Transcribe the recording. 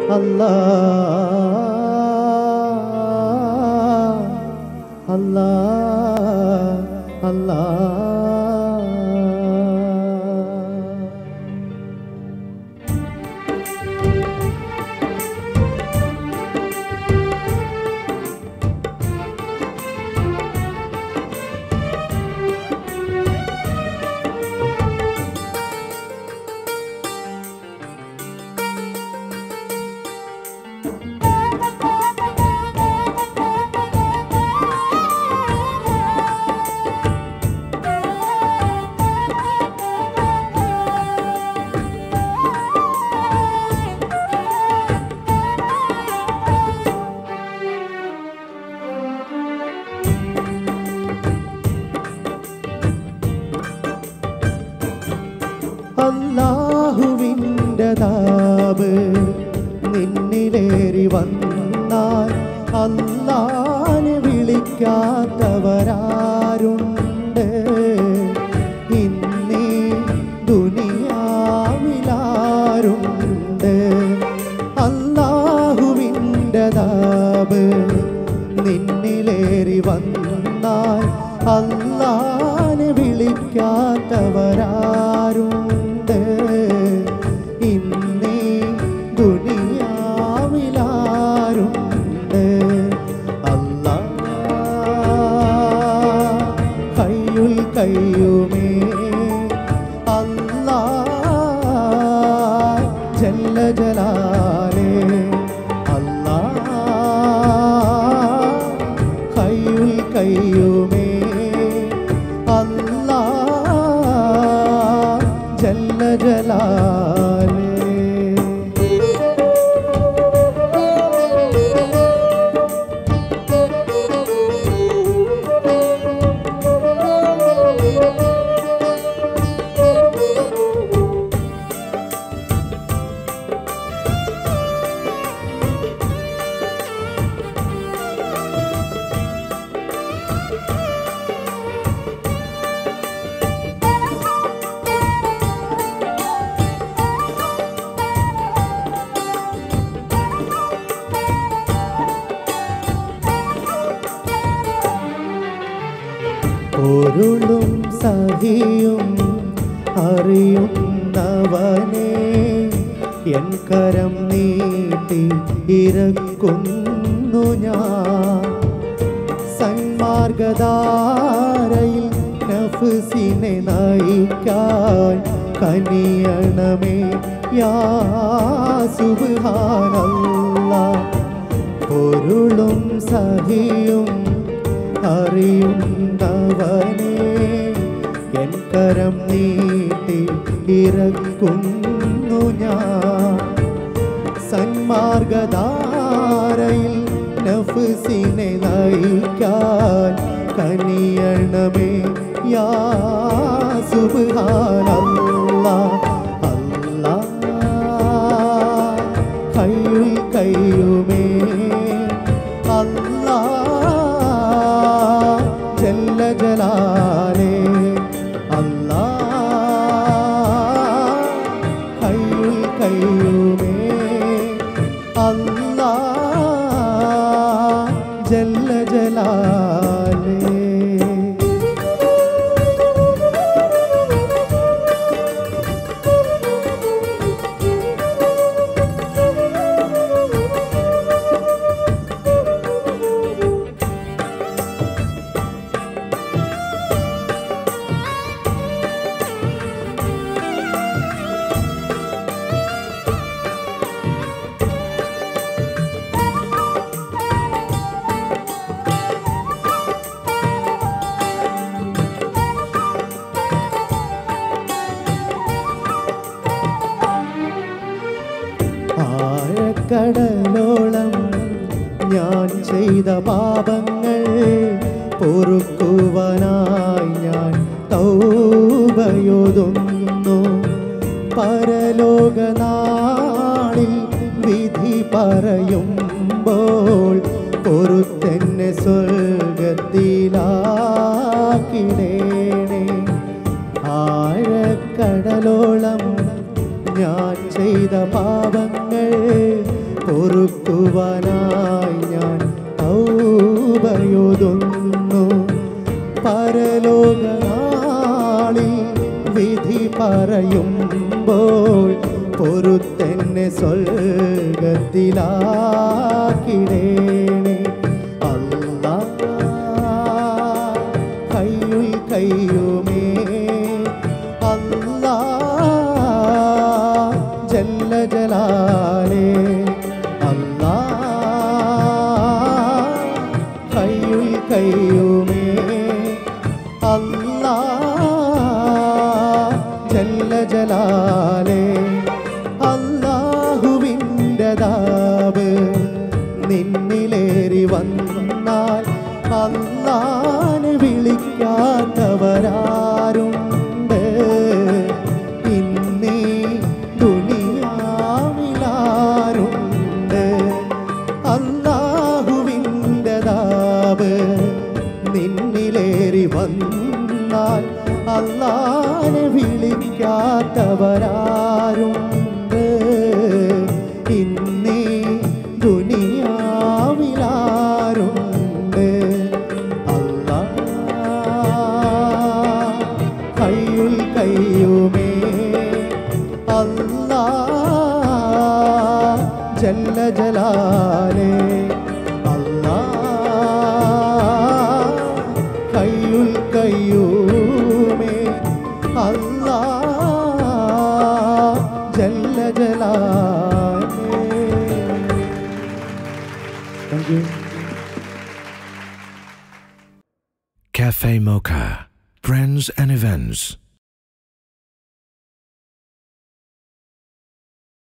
അല്ലാ അല്ലാ അല്ലാ അല്ലാഹുവിൻ്റെ താപ് നിന്നിലേറി വന്നാൽ അല്ലാനെ വിളിക്കാത്തവരാരുണ്ട് ഇന്നീ ദുനിയാവിലാരുണ്ട് അല്ലാഹുവിൻ്റെ താപ് നിന്നിലേറി വന്നാൽ അല്ലാനെ വിളിക്കാത്തവരാരുണ്ട് ഇന്നീ ദുനിയാവിലാരുണ്ട് അല്ലാ കയ്യുൽ കയ്യുമേ അല്ലാ ജല്ല ജലാലേ അല്ലാ കയ്യുൽ കയ്യുമേ അല്ലാ ജല്ല ജലാലേ പൊരുളും സഹിയും അറിയുന്നവനെ എൻ കരം നീട്ടി ഇറക്കുന്നു ഞാൻ സന്മാർഗധാരയിൽ നഫ്സിനെ നയിക്കാൻ കനിയണമേ യാ സുബ്ഹാനല്ലാ പൊരുളും സഹിയും അറിയുന്നവനെ എൻ കരം നീട്ടി ഇറക്കുന്നു ഞാൻ സന്മാർഗധാരയിൽ നഫ്സിനെ നയിക്കാൻ കനിയണമേ യാ സുബ്ഹാനല്ലാ അല്ലാ കയ്യുൽ കയ്യുമേ അല്ലാ ജല്ല ജലാലേ അല്ലാ കയ്യുൽ കയ്യുമേ അല്ലാ ജല്ല ജലാലേ ആഴക്കടലോളം ഞാൻ ചെയ്ത പാപങ്ങൾ പൊറുക്കുവാനായി ഞാൻ തൗബയൊതുന്നു പരലോകനാളിൽ വിധി പറയുമ്പോൾ പൊറുത്തെന്നെ സ്വർഗത്തിലാക്കിടേണേ ആഴക്കടലോളം ഞാൻ ചെയ്ത പാപങ്ങൾ പൊറുക്കുവാനായി ഞാൻ ഔബയൊതുന്നു പരലോകനാളിൽ വിധി പറയുമ്പോൾ പൊറുത്തെന്നെ സ്വർഗത്തിലാക്കിടേണേ അല്ലാ കയ്യുൽ കയ്യുമേ അല്ലാ ജല്ല ജലാലേ അല്ലാ കയ്യുൽ കയ്യുമേ അല്ലാ ജല്ല ജലാലേ അല്ലാഹുവിൻ്റെ ദാബ് നിന്നിലേറി വന്നാൽ അല്ലാനെ വിളിക്കാത്തവരാരുണ്ട് ഇന്നീ ദുനിയാവിലാരുണ്ട് അല്ലാഹുവിൻ്റെ ദാബ് നിന്നിലേറി വന്നാൽ അല്ലാനെ വിളിക്കാത്തവരാരുണ്ട് ഇന്നീ ദുനിയാവിലാരുണ്ട് അല്ലാ കയ്യുൽ കയ്യുമേ അല്ലാ ജല്ല ജലാലേ അല്ലാ കയ്യുൽ കയ്യൂമേ അല്ലാ ജല്ല ജലാലേ thank you Cafe Mocha, Friends and Events.